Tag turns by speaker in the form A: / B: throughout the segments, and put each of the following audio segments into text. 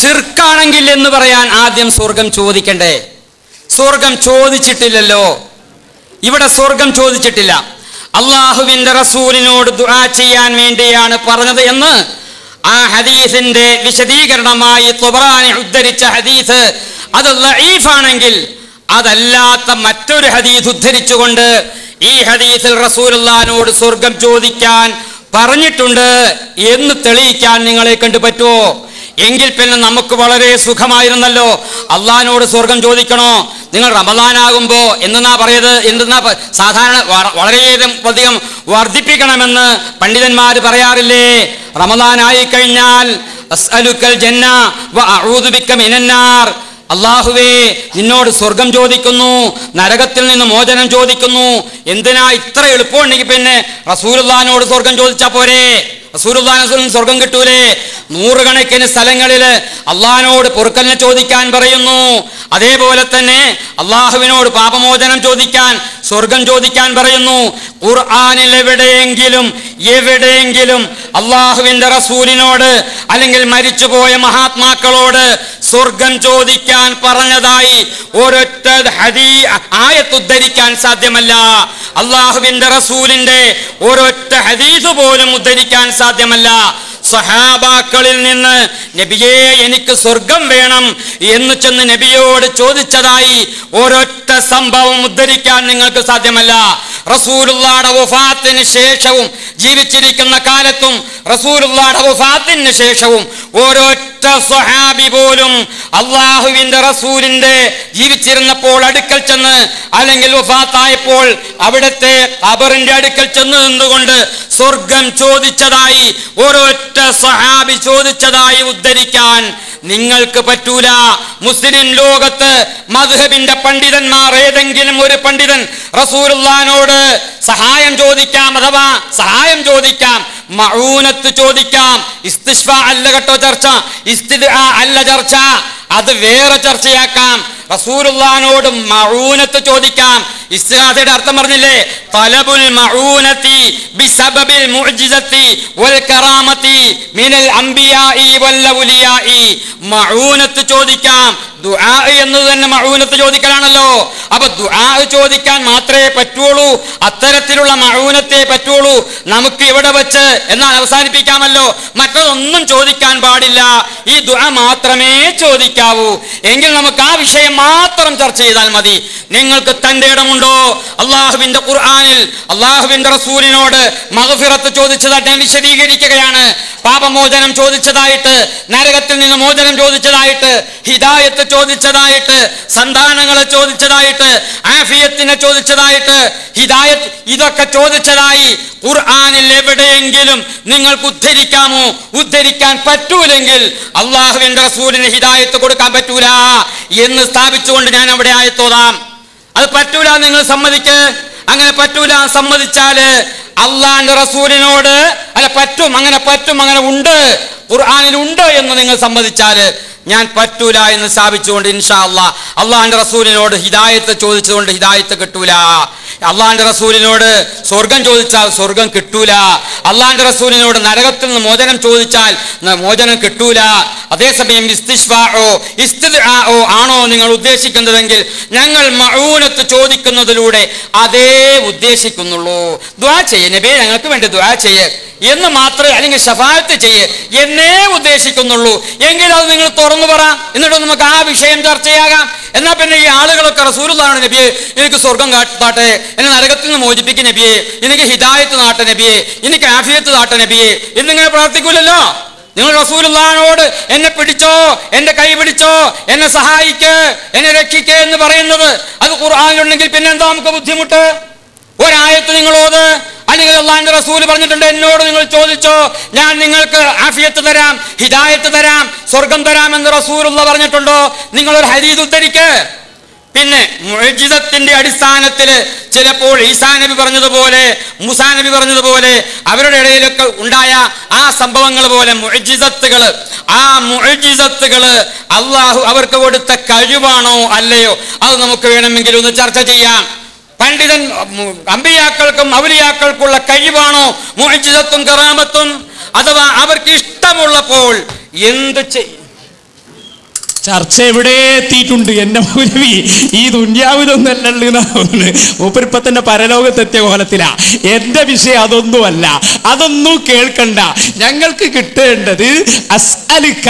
A: ഷിർക്കാണെങ്കിൽ എന്ന് പറയാൻ ആദ്യം സ്വർഗം ചോദിക്കണ്ടേ സ്വർഗം ചോദിച്ചിട്ടില്ലല്ലോ ഇവിടെ സ്വർഗം ചോദിച്ചിട്ടില്ല അള്ളാഹുവിന്റെ റസൂലിനോട് ദുആ ചെയ്യാൻ വേണ്ടിയാണ് പറഞ്ഞത് എന്ന് ആ ഹദീസിന്റെ വിശദീകരണമായി തുബറാനി ഉദ്ധരിച്ച ഹദീസ് അത് ലഈഫാണെങ്കിൽ അതല്ലാത്ത മറ്റൊരു ഹദീസ് ഉദ്ധരിച്ചുകൊണ്ട് ഈ ഹദീസിൽ റസൂലുള്ളാഹിനോട് സ്വർഗം ചോദിക്കാൻ പറഞ്ഞിട്ടുണ്ട് എന്ന് തെളിയിക്കാൻ നിങ്ങളെ കണ്ടു പറ്റുമോ എങ്കിൽ പിന്നെ നമുക്ക് വളരെ സുഖമായിരുന്നല്ലോ അള്ളഹാനോട് സ്വർഗം ചോദിക്കണോ നിങ്ങൾ റമദാനാകുമ്പോ എന്തെന്നാ പറയത് എന്തെന്നാ പ- സാധാരണ വ- വളരെയധികം അധികം വർദ്ധിപ്പിക്കണമെന്ന് പണ്ഡിതന്മാർ പറയാറില്ലേ റമദാനായി കഴിഞ്ഞാൽ അസ്അലുക്കൽ ജന്ന വ അഊദു ബിക മിനന്നാർ അള്ളാഹുവേ നിന്നോട് സ്വർഗം ചോദിക്കുന്നു നരകത്തിൽ നിന്ന് മോചനം ചോദിക്കുന്നു എന്തിനാ ഇത്ര എളുപ്പമുണ്ടെങ്കിൽ പിന്നെ റസൂലുള്ളാഹിനോട് സ്വർഗം ചോദിച്ചാ പോരെ റസൂലുള്ളാഹിന് സ്വർഗം കിട്ടൂലേ നൂറുകണക്കിന് സ്ഥലങ്ങളിൽ അള്ളാഹിനോട് പൊറുക്കലിനെ ചോദിക്കാൻ പറയുന്നു അതേപോലെ തന്നെ അള്ളാഹുവിനോട് പാപമോചനം ചോദിക്കാൻ സ്വർഗം ചോദിക്കാൻ പറയുന്നു ഖുർആനിൽ എവിടെയെങ്കിലും എവിടെയെങ്കിലും അള്ളാഹുവിന്റെ റസൂലിനോട് അല്ലെങ്കിൽ മരിച്ചുപോയ മഹാത്മാക്കളോട് സ്വർഗം ചോദിക്കാൻ പറഞ്ഞതായി ഒരൊറ്റ ഹദീ ആയത്ത് ഉദ്ധരിക്കാൻ സാധ്യമല്ല അള്ളാഹുവിന്റെ റസൂലിന്റെ ഒരൊറ്റ ഹദീസ് പോലും ഉദ്ധരിക്കാൻ സാധ്യമല്ല സഹാബാക്കളിൽ നിന്ന് നബിയെ എനിക്ക് സ്വർഗം വേണം എന്ന് ചെന്ന് നബിയോട് ചോദിച്ചതായി ഒരൊറ്റ സംഭവം ഉദ്ധരിക്കാൻ നിങ്ങൾക്ക് സാധ്യമല്ല റസൂലുള്ളാടെ വഫാത്തിന് ശേഷവും ജീവിച്ചിരിക്കുന്ന കാലത്തും റസൂലുള്ളാടെ വഫാത്തിന് ശേഷവും ഒരൊറ്റ സ്വഹാബി പോലും അള്ളാഹുവിന്റെ റസൂലിന്റെ ജീവിച്ചിരുന്നപ്പോൾ അടുക്കൽ ചെന്ന് അല്ലെങ്കിൽ വഫാത്തായപ്പോൾ അവിടുത്തെ ഖബറിന്റെ അടുക്കൽ ചെന്ന് നിന്നുകൊണ്ട് സ്വർഗം ചോദിച്ചതായി ഒരൊറ്റ സഹാബി ചോദിച്ചതായി ഉദ്ധരിക്കാൻ നിങ്ങൾക്ക് പറ്റൂല മുസ്ലിം ലോകത്ത് മദ്ഹബിന്റെ പണ്ഡിതന്മാർ ഏതെങ്കിലും ഒരു പണ്ഡിതൻ റസൂലുള്ളാനോട് സഹായം ചോദിക്കാം അഥവാ സഹായം ചോദിക്കാം മഊനത്ത് ചോദിക്കാം ഇസ്തിഷ്ഫ അല്ല കേട്ടോ ചർച്ച ഇസ്തിദ് അല്ല ചർച്ച അത് വേറെ ചർച്ചയാക്കാം റസൂലുള്ളാനോട് മഊനത്ത് ചോദിക്കാം ഇസ്തിഹാസയുടെ അർത്ഥം പറഞ്ഞില്ലേ തലബുൽ മഊനത്തി ബിസബബിൽ മുഅ്ജിസത്തി വൽ കറാമത്തി മിനൽ അംബിയാഇ വൽ ഔലിയാഇ മഊനത്ത് ചോദിക്കാം ദുആ എന്നത് തന്നെ മഊനത്ത് ചോദിക്കലാണല്ലോ അപ്പൊ ദുആ ചോദിക്കാൻ മാത്രമേ പറ്റുള്ളൂ അത്തരത്തിലുള്ള മഊനത്തെ പറ്റുള്ളൂ നമുക്ക് ഇവിടെ വെച്ച് എന്നാൽ അവസാനിപ്പിക്കാമല്ലോ മറ്റതൊന്നും ചോദിക്കാൻ പാടില്ല ഈ ദുആ മാത്രമേ ചോദിക്കാവൂ എങ്കിൽ നമുക്ക് ആ വിഷയം മാത്രം ചർച്ച ചെയ്താൽ മതി നിങ്ങൾക്ക് തന്റെ ഇടമുണ്ടോ അള്ളാഹുവിന്റെ ഖുർആനിൽ അള്ളാഹുവിന്റെ റസൂലിനോട് മഗ്ഫിറത്ത് ചോദിച്ചതായിട്ട് ഞാൻ വിശദീകരിക്കുകയാണ് പാപമോചനം ചോദിച്ചതായിട്ട് നരകത്തിൽ നിന്ന് മോചനം ചോദിച്ചതായിട്ട് ഹിദായത്ത് ചോദിച്ചതായിട്ട് സന്താനങ്ങളെ ചോദിച്ചതായിട്ട് ആഫിയത്തിനെ ചോദിച്ചതായിട്ട് ഹിദായത്ത് ഇതൊക്കെ ചോദിച്ചതായി ഖുർആനിൽ എവിടെയെങ്കിലും നിങ്ങൾക്ക് ഉദ്ധരിക്കാമോ ഉദ്ധരിക്കാൻ പറ്റൂലെങ്കിൽ അള്ളാഹുവിന്റെ റസൂലിന് ഹിദായത്ത് കൊടുക്കാൻ പറ്റൂല എന്ന് സ്ഥാപിച്ചുകൊണ്ട് ഞാൻ അവിടെ ആയത്തോതാം അത് പറ്റൂല നിങ്ങൾ സമ്മതിക്ക് അങ്ങനെ പറ്റൂല സമ്മതിച്ചാല് അള്ളാന്റെ റസൂലിനോട് അല്ല പറ്റും അങ്ങനെ പറ്റും അങ്ങനെ ഉണ്ട് ഖുർആനിൽ ഉണ്ട് എന്ന് നിങ്ങൾ സമ്മതിച്ചാല് ഞാൻ പറ്റൂല എന്ന് സ്ഥാപിച്ചുകൊണ്ട് ഇൻഷാ അള്ളാ അള്ളാന്റെ റസൂലിനോട് ഹിദായത്ത് ചോദിച്ചുകൊണ്ട് ഹിദായത്ത് കിട്ടൂല അള്ളാന്റെ റസൂലിനോട് സ്വർഗം ചോദിച്ചാൽ സ്വർഗം കിട്ടൂല അള്ളാന്റെ റസൂലിനോട് നരകത്തിൽ നിന്ന് മോചനം ചോദിച്ചാൽ ന- മോചനം കിട്ടൂല അതേസമയം ഇസ്തിഷ്ഫാഓ ഇസ്തിദ്ആഓ ആണോ നിങ്ങൾ ഉദ്ദേശിക്കുന്നതെങ്കിൽ ഞങ്ങൾ മഊനത്ത് ചോദിക്കുന്നതിലൂടെ അതേ ഉദ്ദേശിക്കുന്നുള്ളൂ ദ്വാ ചെയ്യേ നബിയെ ഞങ്ങൾക്ക് വേണ്ടി ദ്വാ ചെയ്യേ എന്ന് മാത്രമേ അല്ലെങ്കിൽ ഷഫായത്ത് ചെയ്യേ എന്നേ ഉദ്ദേശിക്കുന്നുള്ളൂ എങ്കിൽ അത് നിങ്ങൾ തുറന്നു പറ എന്നിട്ട് നമുക്ക് ആ വിഷയം ചർച്ചയാകാം എന്നാ പിന്നെ ഈ ആളുകളൊക്കെ റസൂലുള്ളാണ് നബിയെ എനിക്ക് സ്വർഗം കാട്ടാട്ടെ എന്നെ നരകത്തിൽ നിന്ന് മോചിപ്പിക്കും നബിയെ എനിക്ക് ഹിദായത്ത് നാട്ട നബിയെ എനിക്ക് ആഫിയത്ത് നാട്ട നബിയെ എന്നിങ്ങനെ പ്രാർത്ഥിക്കൂലല്ലോ നിങ്ങൾ റസൂലുള്ളാനോട് എന്നെ പിടിച്ചോ എന്റെ കൈ പിടിച്ചോ എന്നെ സഹായിക്ക് എന്നെ രക്ഷിക്ക് എന്ന് പറയുന്നത് അത് ഖുർആാനിലുണ്ടെങ്കിൽ പിന്നെ എന്താ നമുക്ക് ബുദ്ധിമുട്ട് ഒരായത്ത് നിങ്ങളോട് അല്ലെങ്കിൽ അള്ളാഹിന്റെ റസൂല് പറഞ്ഞിട്ടുണ്ട് എന്നോട് നിങ്ങൾ ചോദിച്ചോ ഞാൻ നിങ്ങൾക്ക് ആഫിയത്ത് തരാം ഹിദായത്ത് തരാം സ്വർഗം തരാം എന്ന് റസൂലുള്ള പറഞ്ഞിട്ടുണ്ടോ നിങ്ങൾ ഒരു ഹരീത് ഉദ്ധരിക്ക് പിന്നെ മുഅ്ജിസത്തിന്റെ അടിസ്ഥാനത്തിൽ ചിലപ്പോൾ ഈസാ നബി പറഞ്ഞതുപോലെ മുസാ നബി പറഞ്ഞതുപോലെ അവരുടെ ഇടയിലൊക്കെ ഉണ്ടായ ആ സംഭവങ്ങൾ പോലെ മുഅ്ജിസത്തുകൾ ആ മുഅ്ജിസത്തുകൾ അള്ളാഹു അവർക്ക് കൊടുത്ത കഴിവാണോ അല്ലയോ അത് നമുക്ക് വേണമെങ്കിൽ ഒന്ന് ചർച്ച ചെയ്യാം പണ്ഡിതൻ ഉം, അമ്പിയാക്കൾക്കും ഔലിയാക്കൾക്കുള്ള കഴിവാണോ മുഅ്ജിസത്തും കറാമത്തും അഥവാ അവർക്ക് ഇഷ്ടമുള്ളപ്പോൾ എന്ത് ചെയ്യും
B: ചർച്ച എവിടെ എത്തിയിട്ടുണ്ട് എന്റെ മൗലവി ഈ ദുന്യാവിലൊന്നല്ലല്ലോ മൂപ്പരിപ്പ തന്നെ പരലോകത്തെത്തിയ കോലത്തിലാ എന്റെ വിഷയം അതൊന്നുമല്ല അതൊന്നും കേൾക്കണ്ട ഞങ്ങൾക്ക് കിട്ടേണ്ടത് അസ്അലുക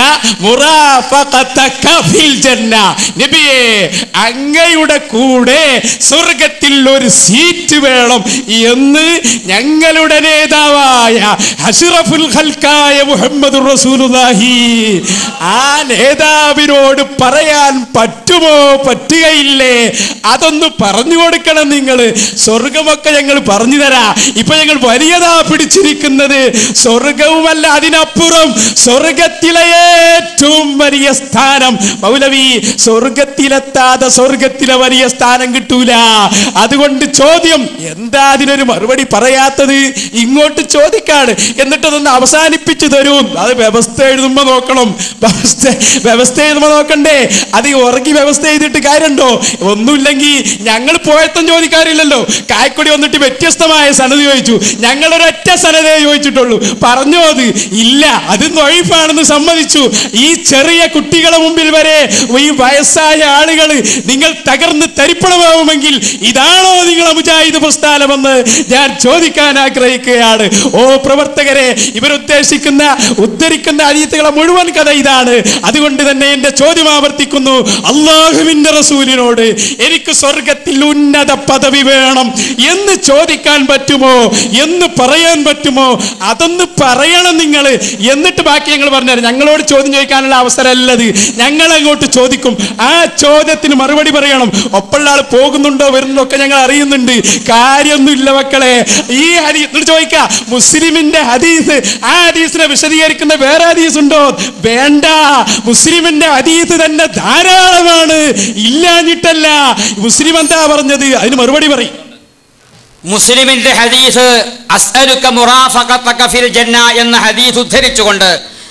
B: മുറാഫഖതക ഫിൽ ജന്ന. നബിയേ അങ്ങയുടെ കൂടെ സ്വർഗത്തിൽ ഒരു സീറ്റ് വേണം എന്ന് ഞങ്ങളുടെ നേതാവായ അഷ്റഫുൽ ഖൽക്കായ മുഹമ്മദ് റസൂലുള്ളാഹി ആ നേതാവിനോട് പറയാൻ പറ്റുമോ പറ്റുകയില്ലേ അതൊന്ന് പറഞ്ഞു കൊടുക്കണം നിങ്ങൾ സ്വർഗമൊക്കെ ഞങ്ങൾ പറഞ്ഞു തരാ ഇപ്പൊ ഞങ്ങൾ വലിയതാ പിടിച്ചിരിക്കുന്നത് സ്വർഗവുമല്ല അതിനപ്പുറം സ്വർഗത്തിലെ ഏറ്റവും വലിയ സ്ഥാനം മൗലവി സ്വർഗത്തിലെത്താതെ സ്വർഗത്തിലെ വലിയ സ്ഥാനം കിട്ടൂല അതുകൊണ്ട് ചോദ്യം എന്താ അതിനൊരു മറുപടി പറയാത്തത് ഇങ്ങോട്ട് ചോദിക്കാണ് എന്നിട്ടതൊന്ന് അവസാനിപ്പിച്ചു തരൂ അത് വ്യവസ്ഥ എഴുതുമ്പോ നോക്കണം വ്യവസ്ഥ വ്യവസ്ഥ എഴുതുമ്പോ നോക്കണ്ടേ അത് ഈ ഉറങ്ങി വ്യവസ്ഥ ചെയ്തിട്ട് കാര്യമുണ്ടോ ഒന്നുമില്ലെങ്കിൽ ഞങ്ങൾ പോയത്തും ചോദിക്കാറില്ലല്ലോ കായ്ക്കൊടി വന്നിട്ട് വ്യത്യസ്തമായ സനത് ചോദിച്ചു ഞങ്ങൾ ഒരൊറ്റ സനതയെ ചോദിച്ചിട്ടുള്ളൂ പറഞ്ഞോ അത് ഇല്ല അത് നൊഴിഫാണെന്ന് സമ്മതിച്ചു ഈ ചെറിയ കുട്ടികളെ മുമ്പിൽ വരെ ഈ വയസ്സായ ആളുകൾ നിങ്ങൾ തകർന്ന് തരിപ്പണമാവുമെങ്കിൽ ഇതാണോ നിങ്ങളെ മുജാഹിദ് പ്രസ്ഥാനമെന്ന് ഞാൻ ചോദിക്കാൻ ആഗ്രഹിക്കുകയാണ് ഓ പ്രവർത്തകരെ ഇവരുദ്ദേശിക്കുന്ന ഉദ്ധരിക്കുന്ന അരീത്തുകളെ മുഴുവൻ കഥ ഇതാണ് അതുകൊണ്ട് തന്നെ എന്റെ ചോദ്യം ആവർത്തിക്കുന്നു അള്ളാഹുവിന്റെ റസൂലിനോട് എനിക്ക് സ്വർഗത്തിൽ ഉന്നത പദവി വേണം എന്ന് ചോദിക്കാൻ പറ്റുമോ എന്ന് പറയാൻ പറ്റുമോ അതൊന്ന് പറയണം നിങ്ങൾ എന്നിട്ട് ബാക്കി ഞങ്ങൾ പറഞ്ഞുതരാം ഞങ്ങളോട് ചോദ്യം ചോദിക്കാനുള്ള അവസരമല്ലത് ഞങ്ങൾ അങ്ങോട്ട് ചോദിക്കും ആ ചോദ്യത്തിന് മറുപടി പറയണം ഒപ്പുള്ള ആൾ പോകുന്നുണ്ടോ വരുന്നുണ്ടോ ഒക്കെ ഞങ്ങൾ അറിയുന്നുണ്ട് കാര്യമൊന്നുമില്ല മക്കളെ ഈ ഹദീസ് എന്നിട്ട് ചോദിക്ക മുസ്ലിമിന്റെ ഹദീസ് ആ ഹദീസിനെ വിശദീകരിക്കുന്ന വേറെ ഹദീസ് ഉണ്ടോ വേണ്ട മുസ്ലിമിന്റെ ഹദീസ് തന്നെ ധാരാളമാണ് ഇല്ലാഞ്ഞിട്ടല്ല മുസ്ലിം എന്താ പറഞ്ഞത് അതിന് മറുപടി പറയും
A: മുസ്ലിമിന്റെ ഹദീസ് അസ്അലുക മുറാഫഖതക ഫിൽ ജന്ന എന്ന ഹദീസ് ഉദ്ധരിച്ചുകൊണ്ട്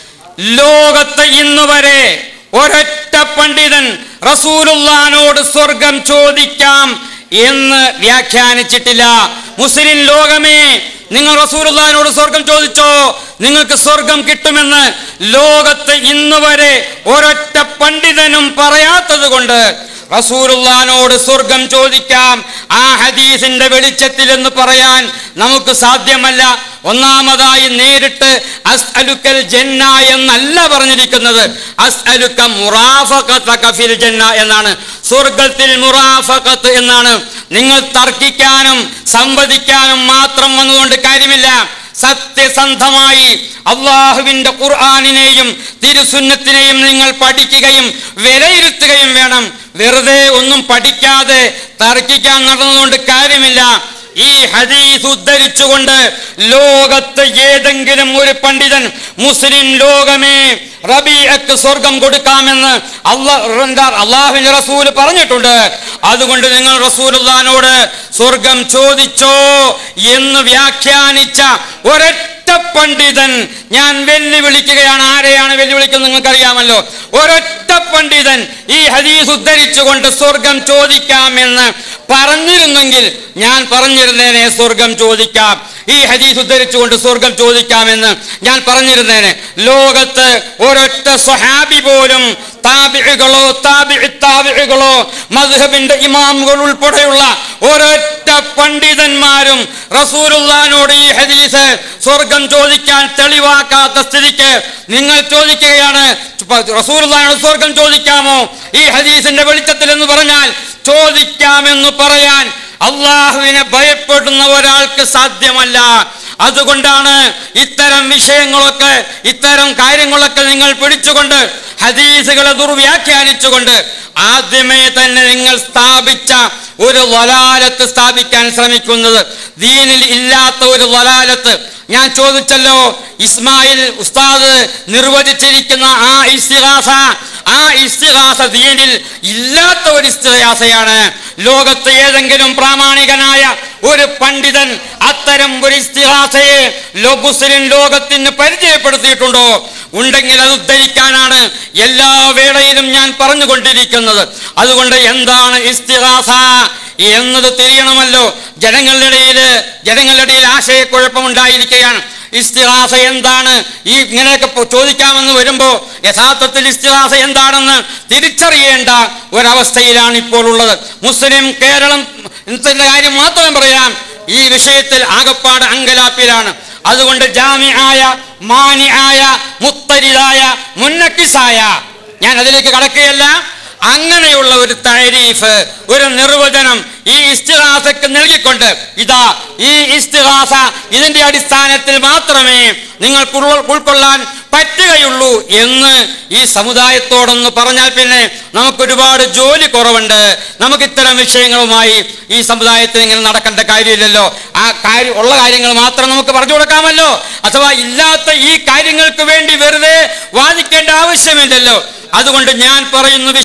A: ലോകത്ത് ഇന്ന് വരെ ഒരൊറ്റ പണ്ഡിതൻ റസൂലുള്ളാനോട് സ്വർഗം ചോദിക്കാം എന്ന് വ്യാഖ്യാനിച്ചിട്ടില്ല മുസ്ലിം ലോകമേ നിങ്ങൾ റസൂലുള്ളാഹിനോട് സ്വർഗം ചോദിച്ചോ നിങ്ങൾക്ക് സ്വർഗം കിട്ടുമെന്ന് ലോകത്ത് ഇന്ന് വരെ ഒരൊറ്റ പണ്ഡിതനും പറയാത്തത് കൊണ്ട് റസൂലുള്ളാനോട് സ്വർഗം ചോദിക്കാം ആ ഹദീസിന്റെ വെളിച്ചത്തിൽ എന്ന് പറയാൻ നമുക്ക് സാധ്യമല്ല ഒന്നാമതായി നേരിട്ട് അസ്അലുക്കൽ ജന്ന എന്നല്ല പറഞ്ഞിരിക്കുന്നത് അസ്അലുക്ക മുറാഫഖതക ഫിൽ ജന്ന എന്നാണ് സ്വർഗത്തിൽ മുറാഫഖത്ത് എന്നാണ് നിങ്ങൾ തർക്കിക്കാനും സംവദിക്കാനും മാത്രം വന്നുകൊണ്ട് കാര്യമില്ല സത്യസന്ധമായി അള്ളാഹുവിന്റെ ഖുർആാനിനെയും തിരുസുന്നത്തിനെയും നിങ്ങൾ പഠിക്കുകയും വിലയിരുത്തുകയും വേണം വെറുതെ ഒന്നും പഠിക്കാതെ തർക്കിക്കാൻ നടന്നുകൊണ്ട് കാര്യമില്ല ഈ ഹദീസ് ഉദ്ധരിച്ചുകൊണ്ട് ലോകത്ത് ഏതെങ്കിലും ഒരു പണ്ഡിതൻ മുസ്ലിം ലോകമേ റബീഅക്ക് സ്വർഗം കൊടുക്കാമെന്ന് അള്ളാഹ് അള്ളാഹുവിന്റെ റസൂല് പറഞ്ഞിട്ടുണ്ട് അതുകൊണ്ട് നിങ്ങൾ റസൂലുള്ളാനോട് സ്വർഗം ചോദിച്ചോ എന്ന് വ്യാഖ്യാനിച്ച ഒരൊറ്റ പണ്ഡിതൻ ഞാൻ വെല്ലുവിളിക്കുകയാണ് ആരെയാണ് വെല്ലുവിളിക്കുന്നത് നിങ്ങൾക്കറിയാമല്ലോ ഒരൊറ്റ പണ്ഡിതൻ ഈ ഹദീസ് ഉദ്ധരിച്ചുകൊണ്ട് സ്വർഗം ചോദിക്കാമെന്ന് പറഞ്ഞിരുന്നെങ്കിൽ ഞാൻ പറഞ്ഞിരുന്നേനെ സ്വർഗം ചോദിക്കാം ഈ ഹദീസ് ഉദ്ധരിച്ചുകൊണ്ട് സ്വർഗം ചോദിക്കാമെന്ന് ഞാൻ പറഞ്ഞിരുന്നേനെ ലോകത്ത് ഒരൊറ്റ സ്വഹാബി പോലും താബിഴുകളോ താബിഴ് താബിഴുകളോ മദ്ഹബിന്റെ ഇമാമുകൾ ഉൾപ്പെടെയുള്ള ഒരൊറ്റ പണ്ഡിതന്മാരും റസൂലുള്ളാനോട് ഈ ഹദീസ് സ്വർഗം ചോദിക്കാൻ തെളിവാക്കാത്ത സ്ഥിതിക്ക് നിങ്ങൾ ചോദിക്കുകയാണ് റസൂലുള്ളാനോട് സ്വർഗം ചോദിക്കാമോ ഈ ഹദീസിന്റെ വെളിച്ചത്തിൽ എന്ന് പറഞ്ഞാൽ ചോദിക്കാമെന്ന് പറയാൻ അള്ളാഹുവിനെ ഭയപ്പെടുന്ന ഒരാൾക്ക് സാധ്യമല്ല അതുകൊണ്ടാണ് ഇത്തരം വിഷയങ്ങളൊക്കെ ഇത്തരം കാര്യങ്ങളൊക്കെ നിങ്ങൾ പിടിച്ചുകൊണ്ട് ഹദീസുകളെ ദുർവ്യാഖ്യാനിച്ചുകൊണ്ട് ആദ്യമേ തന്നെ നിങ്ങൾ സ്ഥാപിച്ച ഒരു വലാലത്ത് സ്ഥാപിക്കാൻ ശ്രമിക്കുന്നത് ദീനിൽ ഇല്ലാത്ത ഒരു വലാലത്ത് ഞാൻ ചോദിച്ചല്ലോ ഇസ്മായിൽ ഉസ്താദ് നിർവചിച്ചിരിക്കുന്ന ആ ഇസ്തിഹാസ ആ ഇസ്തിഹാസ ദീനിൽ ഇല്ലാത്ത ഒരു ഇസ്തിഹാസയാണ് ലോകത്ത് ഏതെങ്കിലും പ്രാമാണികനായ ഒരു പണ്ഡിതൻ അത്തരം ഒരു ഇസ്തിഹാസയെ ലോ മുസ്ലിം ലോകത്തിന് പരിചയപ്പെടുത്തിയിട്ടുണ്ടോ ഉണ്ടെങ്കിൽ അത് ഉദ്ധരിക്കാനാണ് എല്ലാ വേളയിലും ഞാൻ പറഞ്ഞുകൊണ്ടിരിക്കുന്നത് അതുകൊണ്ട് എന്താണ് ഇസ്തിഹാസ എന്നത് തിരിയണമല്ലോ ജനങ്ങളുടെ ഇടയിൽ ജനങ്ങളുടെ ഇടയിൽ ആശയക്കുഴപ്പമുണ്ടായിരിക്കുകയാണ് ഇസ്തിഹാസ എന്താണ് ഈ ഇങ്ങനെയൊക്കെ പോ- ചോദിക്കാമെന്ന് വരുമ്പോൾ യഥാർത്ഥത്തിൽ ഇസ്തിഹാസ എന്താണെന്ന് തിരിച്ചറിയേണ്ട ഒരവസ്ഥയിലാണ് ഇപ്പോൾ ഉള്ളത് മുസ്ലിം കേരളം ത്തിന്റെ കാര്യം മാത്രം പറയാം ഈ വിഷയത്തിൽ ആകപ്പാട് അങ്കലാപ്പിലാണ് അതുകൊണ്ട് ജാമിയായ മാനിയായ മുത്തരിതായ മുന്നക്കിസായ ഞാൻ അതിലേക്ക് കടക്കുകയല്ല അങ്ങനെയുള്ള ഒരു താരീഫ് ഒരു നിർവചനം ഈ ഇസ്തിഹാസക്ക് നൽകിക്കൊണ്ട് ഇതാ ഈ ഇസ്തിഹാസ ഇതിന്റെ അടിസ്ഥാനത്തിൽ മാത്രമേ നിങ്ങൾക്ക് ഉൾ- ഉൾക്കൊള്ളാൻ പറ്റുകയുള്ളൂ എന്ന് ഈ സമുദായത്തോടൊന്ന് പറഞ്ഞാൽ പിന്നെ നമുക്ക് ഒരുപാട് ജോലി കുറവുണ്ട് നമുക്ക് ഇത്തരം വിഷയങ്ങളുമായി ഈ സമുദായത്തിൽ ഇങ്ങനെ നടക്കേണ്ട കാര്യമില്ലല്ലോ ആ കാര്യം ഉള്ള കാര്യങ്ങൾ മാത്രം നമുക്ക് പറഞ്ഞു കൊടുക്കാമല്ലോ അഥവാ ഇല്ലാത്ത ഈ കാര്യങ്ങൾക്ക് വേണ്ടി വെറുതെ വാദിക്കേണ്ട ആവശ്യമില്ലല്ലോ അതുകൊണ്ട് ഞാൻ പറയുന്നു